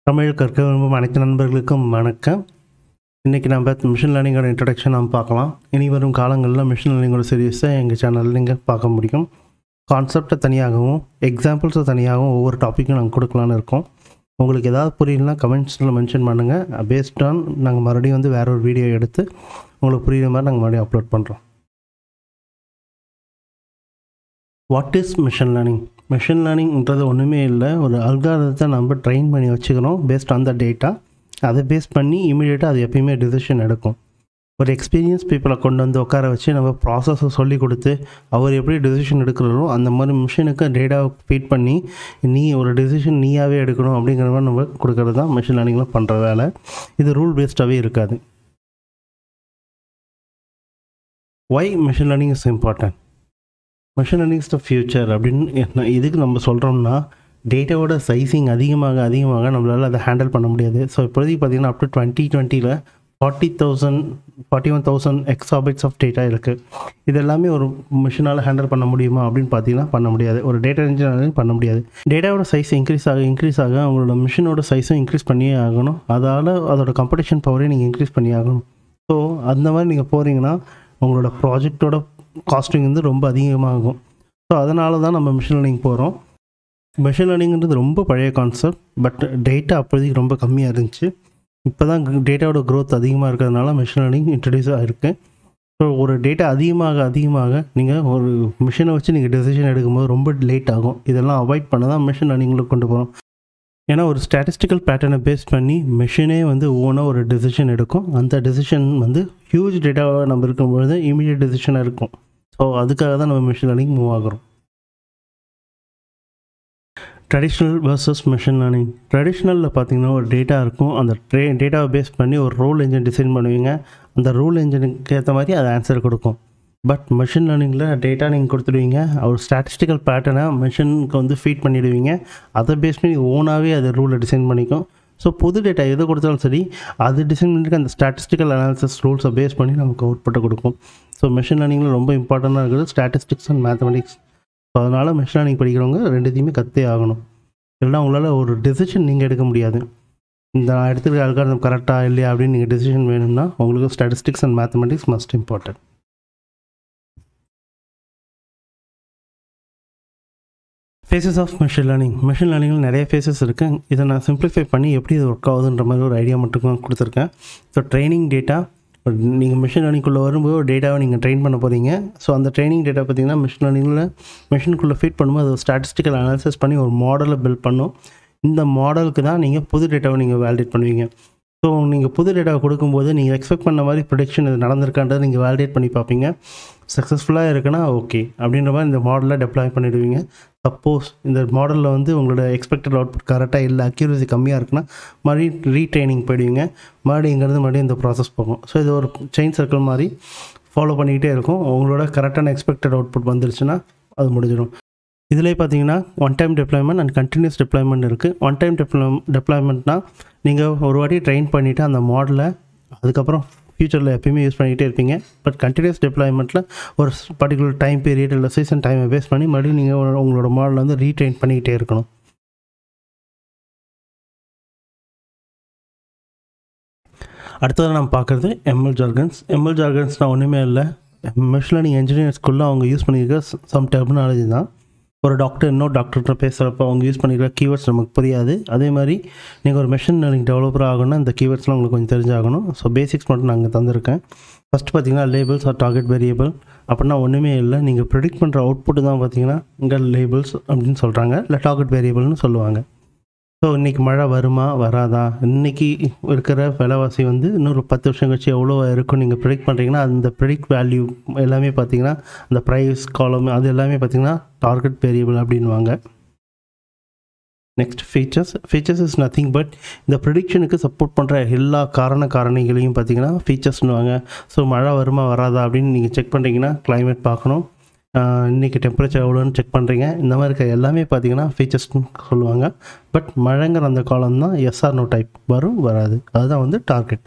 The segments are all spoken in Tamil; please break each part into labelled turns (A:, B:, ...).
A: தமிழ் கற்க விரும்பும் அனைத்து நண்பர்களுக்கும் வணக்கம் இன்றைக்கி நம்ம மிஷின் லேர்னிங்கோட இன்ட்ரடக்ஷன் நம்ம பார்க்கலாம் இனி வரும் காலங்களில் மிஷின் லேர்னிங்கோட சீரியஸை எங்கள் சேனலில் நீங்கள் பார்க்க முடியும் கான்செப்டை தனியாகவும் எக்ஸாம்பிள்ஸை தனியாகவும் ஒவ்வொரு டாப்பிக்கும் நாங்கள் கொடுக்கலான்னு இருக்கோம் உங்களுக்கு ஏதாவது புரியலனா கமெண்ட்ஸில் மென்ஷன் பண்ணுங்கள் பேஸ்ட் ஆன் நாங்கள் மறுபடியும் வந்து வேற ஒரு வீடியோ எடுத்து உங்களுக்கு புரியுற மாதிரி நாங்கள் மறுபடியும் அப்லோட் பண்ணுறோம் what is machine learning machine லேர்னிங்ன்றது ஒன்றுமே இல்லை ஒரு அல்காரத்தை நம்ம ட்ரெயின் பண்ணி வச்சுக்கிறோம் பேஸ்ட் ஆன் த டேட்டா அதை பேஸ் பண்ணி இமீடியட்டாக அது எப்பயுமே டிசிஷன் எடுக்கும் ஒரு எக்ஸ்பீரியன்ஸ் பீப்புளை கொண்டு வந்து உட்கார வச்சு நம்ம ப்ராசஸை சொல்லி கொடுத்து அவர் எப்படி டிசிஷன் எடுக்கிறாரோ அந்த மாதிரி மிஷினுக்கு டேட்டாவை ஃபீட் பண்ணி நீ ஒரு டிசிஷன் நீயாவே எடுக்கணும் அப்படிங்கிற மாதிரி நம்ம கொடுக்கறது தான் மிஷின் லேர்னிங்கில் பண்ணுற வேலை இது ரூல் பேஸ்டாகவே இருக்காது why machine learning is important machine learning is the future அப்படின்னு என்ன இதுக்கு நம்ம சொல்கிறோம்னா டேட்டாவோட சைஸிங் அதிகமாக அதிகமாக நம்மளால் அதை ஹேண்டில் பண்ண முடியாது ஸோ இப்போதைக்கு பார்த்தீங்கன்னா அப் டு டுவெண்ட்டி டுவெண்ட்டியில் forty thousand forty one thousand exabytes of data இருக்குது இது எல்லாமே ஒரு மிஷினால் ஹேண்டில் பண்ண முடியுமா அப்படின்னு பார்த்தீங்கன்னா பண்ண முடியாது ஒரு டேட்டா இன்ஜினியரிங் பண்ண முடியாது டேட்டாவோட சைஸ் இன்க்ரீஸ் ஆக இன்க்ரீஸ் ஆக அவங்களோட மிஷினோட சைஸும் இன்க்ரீஸ் பண்ணியே ஆகணும் அதால் அதோட காம்படிஷன் பவரையும் நீங்கள் இன்க்ரீஸ் பண்ணி ஆகணும் ஸோ அந்த மாதிரி நீங்கள் போகிறீங்கன்னா உங்களோட ப்ராஜெக்டோட காஸ்டிங் வந்து ரொம்ப அதிகமாகும் ஸோ அதனால தான் நம்ம மிஷின் லேர்னிங் போகிறோம் மிஷின் லேர்னிங்கிறது ரொம்ப பழைய கான்செப்ட் பட் டேட்டா அப்போதைக்கு ரொம்ப கம்மியாக இருந்துச்சு இப்போ தான் டேட்டாவோட க்ரோத் அதிகமாக இருக்கிறதுனால மிஷின் லேர்னிங் இன்ட்ரடியூஸ் ஆகிருக்கு ஸோ ஒரு டேட்டா அதிகமாக அதிகமாக நீங்கள் ஒரு மிஷினை வச்சு நீங்கள் டெசிஷன் எடுக்கும்போது ரொம்ப லேட் ஆகும் இதெல்லாம் அவாய்ட் பண்ண தான் மிஷின் லேர்னிங்கில் கொண்டு போகிறோம் ஏன்னா ஒரு ஸ்டாட்டிஸ்டிக்கல் பேட்டர்னை பேஸ் பண்ணி மிஷினே வந்து ஒவ்வொன்றா ஒரு டெசிஷன் எடுக்கும் அந்த டெசிஷன் வந்து ஹியூஜ் டேட்டாவாக நம்ம இருக்கும்பொழுது இமீடியட் டெசிஷனாக இருக்கும் ஸோ அதுக்காக தான் நம்ம மிஷின் லேர்னிங் மூவ் ஆகிறோம் ட்ரெடிஷ்னல் வர்சஸ் மிஷின் லேர்னிங் ட்ரெடிஷ்னலில் பார்த்தீங்கன்னா ஒரு டேட்டா இருக்கும் அந்த ட்ரே டேட்டாவை பேஸ் பண்ணி ஒரு ரோல் என்ஜின் டிசைன் பண்ணுவீங்க அந்த ரோல் என்ஜினுக்கு ஏற்ற மாதிரி அது ஆன்சர் கொடுக்கும் பட் மிஷின் லேர்னிங்கில் டேட்டா நீங்கள் கொடுத்துடுவீங்க ஒரு ஸ்டாட்டிஸ்டிக்கல் பேட்டர்னை மிஷினுக்கு வந்து ஃபீட் பண்ணிவிடுவீங்க அதை பேஸ் பண்ணி ஓனாகவே அது ரூலை டிசைன் பண்ணிக்கும் ஸோ புது டேட்டா எது கொடுத்தாலும் சரி அது டிசைன் பண்ணிட்டு அந்த ஸ்டாட்டிஸ்டிக்கல் அனாலிசிஸ் ரூல்ஸை பேஸ் பண்ணி நமக்கு அவுட்புட்டை கொடுக்கும் ஸோ மிஷின் லேர்னிங்கில் ரொம்ப இம்பார்ட்டண்ட்டாக இருக்குது ஸ்டாட்டிஸ்டிக்ஸ் அண்ட் மேத்தமெட்டிக்ஸ் ஸோ அதனால் மிஷின் லேர்னிங் படிக்கிறவங்க ரெண்டுத்தையுமே கற்றே ஆகணும் இல்லைனா உங்களால் ஒரு டெசிஷன் நீங்கள் எடுக்க முடியாது இந்த நான் எடுத்துருக்க அல்காரதம் கரெக்டாக இல்லையா அப்படின்னு நீங்கள் டெசிஷன் வேணும்னா உங்களுக்கு statistics and mathematics must important phases of machine learning machine லேர்னிங்கில் நிறைய ஃபேஸஸ் இருக்குது இதை நான் சிம்பிளிஃபை பண்ணி எப்படி இது ஒர்க் ஆகுதுன்ற மாதிரி ஒரு ஐடியா மட்டும் கொடுத்துருக்கேன் ஸோ ட்ரைனிங் டேட்டா நீங்கள் மிஷின் லேர்னிங்குள்ளே வரும்போது ஒரு டேட்டாவை நீங்கள் ட்ரெயின் பண்ண போகிறீங்க ஸோ அந்த ட்ரைனிங் டேட்டா பார்த்தீங்கன்னா மிஷின் லேர்னிங்கில் மிஷினுக்குள்ளே ஃபீட் பண்ணும்போது அது ஸ்டாட்டிஸ்டிக்கல் அனாலிசிஸ் பண்ணி ஒரு மாடலை பில்ட் பண்ணும் இந்த மாடலுக்கு தான் நீங்கள் புது டேட்டாவை நீங்கள் வேலிடேட் பண்ணுவீங்க ஸோ நீங்கள் புது டேட்டாவை கொடுக்கும்போது நீங்கள் எக்ஸ்பெக்ட் பண்ண மாதிரி ப்ரொடிக்ஷன் இது நடந்திருக்கான்றதை நீங்கள் வேலிடேட் பண்ணி பார்ப்பீங்க சக்ஸஸ்ஃபுல்லாக இருக்குன்னா ஓகே அப்படின்ற மாதிரி இந்த மாடலை டெப்ளாய் பண்ணிவிடுவீங்க சப்போஸ் இந்த மாடலில் வந்து உங்களோட எக்ஸ்பெக்டட் அவுட்புட் கரெக்டாக இல்லை அக்யூரசி கம்மியாக இருக்குன்னா மறுபடியும் ரீட்ரைனிங் போயிடுவீங்க மறுபடியும் இங்கேருந்து மறுபடியும் இந்த ப்ராசஸ் போகும் ஸோ இது ஒரு செயின் சர்க்கிள் மாதிரி ஃபாலோ பண்ணிக்கிட்டே இருக்கும் உங்களோட கரெக்டான எக்ஸ்பெக்டட் அவுட்புட் வந்துருச்சுன்னா அது முடிஞ்சிடும் இதில் பார்த்தீங்கன்னா one time deployment and continuous deployment இருக்குது ஒன் டைம் டெப்ளா டெப்ளாய்மெண்ட்னா நீங்கள் ஒரு வாட்டி ட்ரெயின் பண்ணிவிட்டு அந்த மாடலை அதுக்கப்புறம் ஃப்யூச்சரில் எப்பயுமே யூஸ் பண்ணிகிட்டே இருப்பீங்க பட் கண்டினியூஸ் டெப்ளாய்மெண்ட்டில் ஒரு பர்டிகுலர் டைம் பீரியட் இல்லை சீசன் டைமை பேஸ் பண்ணி மறுபடியும் நீங்கள் உங்களோட மாடலை வந்து ரீட்ரெயின் பண்ணிக்கிட்டே இருக்கணும் அடுத்தது நம்ம பார்க்குறது எம்எல் ஜார்கன்ஸ் எம்எல் ஜார்கன்ஸ்னால் ஒன்றுமே இல்லை மிஷின் லேர்னிங் இன்ஜினியர்ஸ்குள்ளே அவங்க யூஸ் பண்ணியிருக்க சம் டெர்மினாலஜி தான் ஒரு டாக்டர் இன்னொரு டாக்டர்கிட்ட பேசுகிறப்ப அவங்க யூஸ் பண்ணிக்கிற கீவேர்ட்ஸ் நமக்கு புரியாது அதே மாதிரி நீங்கள் ஒரு மிஷின் லேர்னிங் டெவலப்பர் ஆகணும்னா இந்த கீவேர்ட்ஸ்லாம் உங்களுக்கு கொஞ்சம் தெரிஞ்சாகணும் ஸோ பேசிக்ஸ் மட்டும் நாங்கள் தந்திருக்கேன் ஃபஸ்ட்டு பார்த்தீங்கன்னா லேபிள்ஸ் ஆர் டார்கெட் வேரியபிள் அப்படின்னா ஒன்றுமே இல்லை நீங்கள் ப்ரிடிக்ட் பண்ணுற அவுட்புட் தான் பார்த்தீங்கன்னா இங்கே லேபிள்ஸ் அப்படின்னு சொல்கிறாங்க இல்லை டார்கெட் வேரியபிள்னு சொல்லுவாங்க ஸோ இன்றைக்கி மழை வருமா வராதா இன்றைக்கி இருக்கிற விலைவாசி வந்து இன்னொரு பத்து வருஷம் கழிச்சு எவ்வளோ இருக்கும் நீங்கள் ப்ரிடிக்ட் பண்ணுறீங்கன்னா அந்த ப்ரிடிக்ட் வேல்யூ எல்லாமே பார்த்தீங்கன்னா அந்த ப்ரைஸ் காலம் அது எல்லாமே பார்த்தீங்கன்னா டார்கெட் வேரியபிள் அப்படின்வாங்க next features features is nothing but இந்த ப்ரிடிக்ஷனுக்கு சப்போர்ட் பண்ணுற எல்லா காரண காரணிகளையும் பார்த்தீங்கன்னா ஃபீச்சர்ஸ்னுவாங்க ஸோ மழை வருமா வராதா அப்படின்னு நீங்கள் செக் பண்ணுறீங்கன்னா கிளைமேட் பார்க்கணும் இன்றைக்கி டெம்பரேச்சர் எவ்வளோன்னு செக் பண்ணுறீங்க இந்த மாதிரி இருக்க எல்லாமே பார்த்தீங்கன்னா ஃபீச்சர்ஸ்னு சொல்லுவாங்க பட் மழைங்கிற அந்த காலம் தான் எஸ்ஆர் நோ டைப் வரும் வராது அதுதான் வந்து target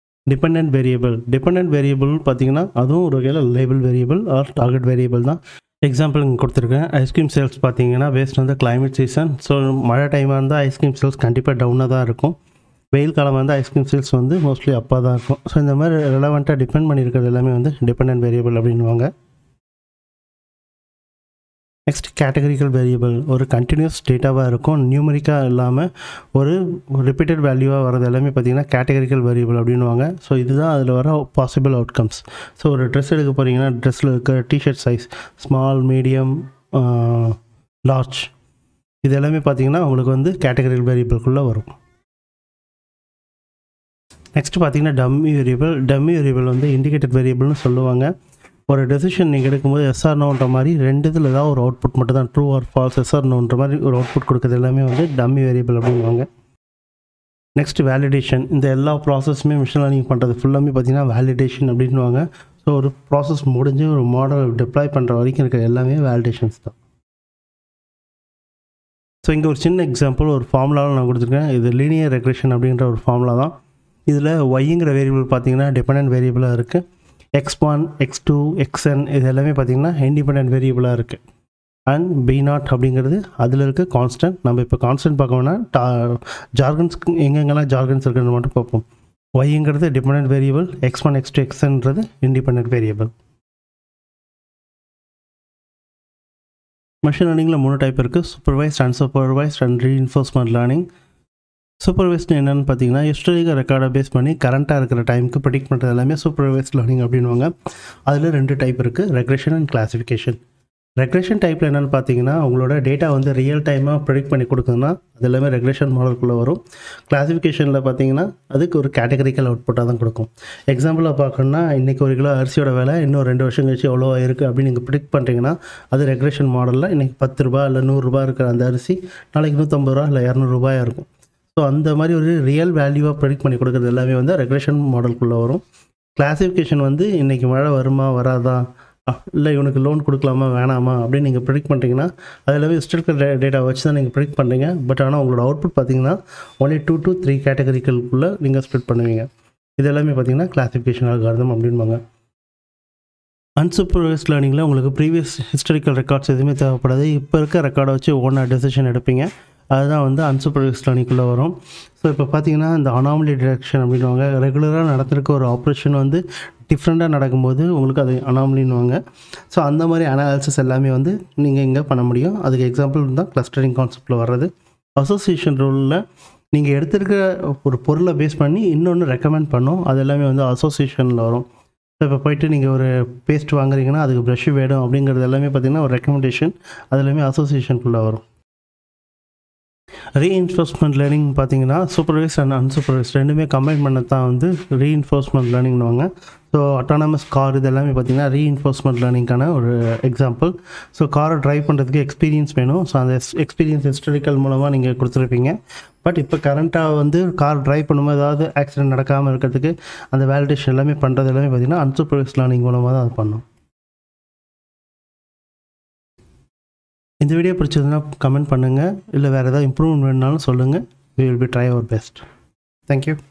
A: depend variable depend variable பார்த்தீங்கன்னா அதுவும் ஒரு வகையில் label variable or target variable தான் எக்ஸாம்பிள் இங்கே கொடுத்துருக்கேன் ஐஸ்கிரீம் சேல்ஸ் பார்த்தீங்கன்னா பேஸ்ட் வந்து climate சீசன் ஸோ மழை டைமாக இருந்தால் ஐஸ்கிரீம் சேல்ஸ் கண்டிப்பாக டவுனாக தான் இருக்கும் வெயில் காலமாக இருந்தால் ஐஸ்கிரீம் சேல்ஸ் வந்து மோஸ்ட்லி அப்பாக தான் இருக்கும் ஸோ இந்த மாதிரி ரெலவெண்ட்டாக டிபெண்ட் பண்ணியிருக்கிறது எல்லாமே வந்து டிபெண்டன்ட் வேரியபிள் அப்படின்வாங்க நெக்ஸ்ட் கேட்டகரிக்கல் வேரியபிள் ஒரு கண்டினியூஸ் டேட்டாவாக இருக்கும் நியூமரிக்காக இல்லாமல் ஒரு ரிப்பீட்டட் வேல்யூவாக வரது எல்லாமே பார்த்தீங்கன்னா கேட்டகரிக்கல் வேரியபிள் அப்படின்வாங்க ஸோ இதுதான் அதில் வர பாசிபிள் அவுட்கம்ஸ் ஸோ ஒரு ட்ரெஸ் எடுக்க போகிறீங்கன்னா ட்ரெஸ்ஸில் இருக்க T shirt size small medium large இது எல்லாமே பார்த்தீங்கன்னா உங்களுக்கு வந்து கேட்டகரிக்கல் வேரியபிள்குள்ளே வரும் நெக்ஸ்ட் பார்த்தீங்கன்னா டம்மி வேரியபிள் டம்மி வேரியபிள் வந்து இண்டிகேட்டட் வேரியபிள்னு சொல்லுவாங்க ஒரு டெசிஷன் நீங்கள் எடுக்கும்போது எஸ்ஆர் நோன்ற மாதிரி ரெண்டு இதில் ஏதாவது ஒரு அவுட்புட் மட்டும் தான் ட்ரூ ஆர் ஃபால்ஸ் எஸ்ஆர் நோன்ற மாதிரி ஒரு அவுட்புட் கொடுக்குறது எல்லாமே வந்து டம்மி வேரியபிள் அப்படிங்குவாங்க நெக்ஸ்ட் வேலிடேஷன் இந்த எல்லா ப்ராசஸுமே மிஷின் லேர்னிங் பண்ணுறது ஃபுல்லாமே பார்த்தீங்கன்னா வேலிடேஷன் அப்படின்வாங்க ஸோ ஒரு ப்ராசஸ் முடிஞ்சு ஒரு மாடல் டிப்ளாய் பண்ணுற வரைக்கும் இருக்கிற எல்லாமே வேலிடேஷன்ஸ் தான் ஸோ இங்கே ஒரு சின்ன எக்ஸாம்பிள் ஒரு ஃபார்முலாவில் நான் கொடுத்துருக்கேன் இது லீனியர் ரெக்ரெஷன் அப்படின்ற ஒரு ஃபார்முலா தான் இதில் ஒய்ங்கிற வேரியபிள் பார்த்தீங்கன்னா டிபெண்டன்ட் வேரியபிளாக இருக்குது X one X two X N இது எல்லாமே பார்த்தீங்கன்னா இண்டிபெண்ட் வேரியபிளாக இருக்குது அண்ட் பி நாட் அப்படிங்கிறது அதில் இருக்க கான்ஸ்டன்ட் நம்ம இப்போ கான்ஸ்டன்ட் பார்க்கணும்னா டா ஜார்கன்ஸ்க்கு எங்கெங்கெல்லாம் ஜார்கன்ஸ் இருக்குன்னு மட்டும் பார்ப்போம் ஒய்ங்கிறது depend variable X one X two எக்ஸ்ன்றது இண்டிபெண்ட் வேரியபிள் மிஷின் லேர்னிங்கில் மூணு டைப் இருக்குது supervised unsupervised and reinforcement learning supervised என்னென்னு பார்த்தீங்கன்னா ஹிஸ்டரிக்கல் ரெக்கார்டை பேஸ் பண்ணி கரண்ட்டாக இருக்கிற டைமுக்கு ப்ரிடிக்ட் பண்ணுறது எல்லாமே சூப்பர்வைஸ்ட் லேர்னிங் அப்படின்வாங்க அதில் ரெண்டு டைப் இருக்குது ரெக்ரெஷன் அண்ட் கிளாசிஃபிகேஷன் ரெக்ரெஷன் டைப்பில் என்னென்னு பார்த்தீங்கன்னா உங்களோட டேட்டா வந்து ரியல் டைமாக ப்ரிடிக்ட் பண்ணி கொடுக்குதுன்னா அது எல்லாமே ரெக்ரெஷன் மாடலுக்குள்ளே வரும் கிளாசிஃபிகேஷனில் பார்த்தீங்கன்னா அதுக்கு ஒரு கேட்டகரிக்கல் அவுட்புட்டாக தான் கொடுக்கும் எக்ஸாம்பிளாக பார்க்கணுன்னா இன்றைக்கி ஒரு கிலோ அரிசியோட விலை இன்னும் ரெண்டு வருஷம் கழிச்சு எவ்வளோ இருக்குது அப்படின்னு நீங்கள் ப்ரிடிக்ட் பண்ணுறீங்கன்னா அது ரெக்ரெஷன் மாடலில் இன்றைக்கி பத்து ரூபா இல்லை நூறுரூபா இருக்கிற அந்த அரிசி நாளைக்கு நூற்றம்பது ரூபா இல்லை இரநூறுபாயாக இருக்கும் ஸோ அந்த மாதிரி ஒரு ரியல் வேல்யூவாக ப்ரெடிக்ட் பண்ணி கொடுக்குறது எல்லாமே வந்து ரெக்ரெஷன் மாடலுக்குள்ளே வரும் கிளாசிஃபிகேஷன் வந்து இன்றைக்கி மழை வருமா வராதா இல்லை இவனுக்கு லோன் கொடுக்கலாமா வேணாமா அப்படின்னு நீங்கள் ப்ரிடிக்ட் பண்ணுறீங்கன்னா அது எல்லாமே ஹிஸ்டரிக்கல் டேட்டா வச்சு தான் நீங்கள் ப்ரிடிக்ட் பண்ணுறீங்க பட் ஆனால் உங்களோட அவுட்புட் பார்த்தீங்கன்னா ஒன்லி டூ டு த்ரீ கேட்டகரிகளுக்குள்ளே நீங்கள் ஸ்ப்ளிட் பண்ணுவீங்க இது எல்லாமே பார்த்தீங்கன்னா கிளாசிஃபிகேஷன் அல்காரதம் அப்படின்பாங்க அன்சூப்பர்வைஸ் லேர்னிங்கில் உங்களுக்கு ப்ரீவியஸ் ஹிஸ்டாரிக்கல் ரெக்கார்ட்ஸ் எதுவுமே தேவைப்படாது இப்போ இருக்க ரெக்கார்டை வச்சு ஓனாக டெசிஷன் எடுப்பீங்க அதுதான் வந்து அன்சூப்பர்வைஸ் லேர்னிங்குள்ளே வரும் ஸோ இப்போ பார்த்தீங்கன்னா இந்த அனாமலி டிடெக்ஷன் அப்படின்வாங்க ரெகுலராக நடந்திருக்க ஒரு ஆப்ரேஷன் வந்து டிஃப்ரெண்ட்டாக நடக்கும்போது உங்களுக்கு அது அனாமலின்வாங்க ஸோ அந்த மாதிரி அனாலிசிஸ் எல்லாமே வந்து நீங்கள் இங்கே பண்ண முடியும் அதுக்கு எக்ஸாம்பிள் தான் கிளஸ்டரிங் கான்செப்டில் வர்றது அசோசியேஷன் ரூலில் நீங்கள் எடுத்திருக்கிற ஒரு பொருளை பேஸ் பண்ணி இன்னொன்று ரெக்கமெண்ட் பண்ணோம் அது எல்லாமே வந்து அசோசியேஷனில் வரும் ஸோ இப்போ போயிட்டு நீங்கள் ஒரு பேஸ்ட் வாங்குறீங்கன்னா அதுக்கு ப்ரஷ் வேணும் அப்படிங்கிறது எல்லாமே பார்த்தீங்கன்னா ஒரு ரெக்கமெண்டேஷன் அது எல்லாமே அசோசியேஷனுக்குள்ளே வரும் ரீஇன்ஃபோர்ஸ்மெண்ட் லேர்னிங் பார்த்தீங்கன்னா சூப்பர்வைஸ் அண்ட் அன்சூப்பர்வைஸ் ரெண்டுமே கம்பைன் பண்ண தான் வந்து ரீஇன்ஃபோர்ஸ்மெண்ட் லேர்னிங்னுவாங்க ஸோ அட்டானமஸ் கார் இது எல்லாமே பார்த்தீங்கன்னா ரீஇன்ஃபோர்ஸ்மெண்ட் லேர்னிங்கான ஒரு எக்ஸாம்பிள் ஸோ காரை ட்ரைவ் பண்ணுறதுக்கு எக்ஸ்பீரியன்ஸ் வேணும் ஸோ அந்த எக்ஸ்பீரியன்ஸ் ஹிஸ்டரிக்கல் மூலமாக நீங்கள் கொடுத்துருப்பீங்க பட் இப்போ கரண்ட்டாக வந்து கார் ட்ரைவ் பண்ணும்போது ஏதாவது ஆக்சிடென்ட் நடக்காமல் இருக்கிறதுக்கு அந்த வேலிடேஷன் எல்லாமே பண்ணுறது எல்லாமே பார்த்தீங்கன்னா அன்சூப்பர்வைஸ் லேர்னிங் மூலமாக தான் அது பண்ணும் இந்த வீடியோ பிடிச்சதுன்னா கமெண்ட் பண்ணுங்கள் இல்லை வேறு ஏதாவது இம்ப்ரூவ்மெண்ட் வேணுனாலும் சொல்லுங்கள் we will be try our best thank you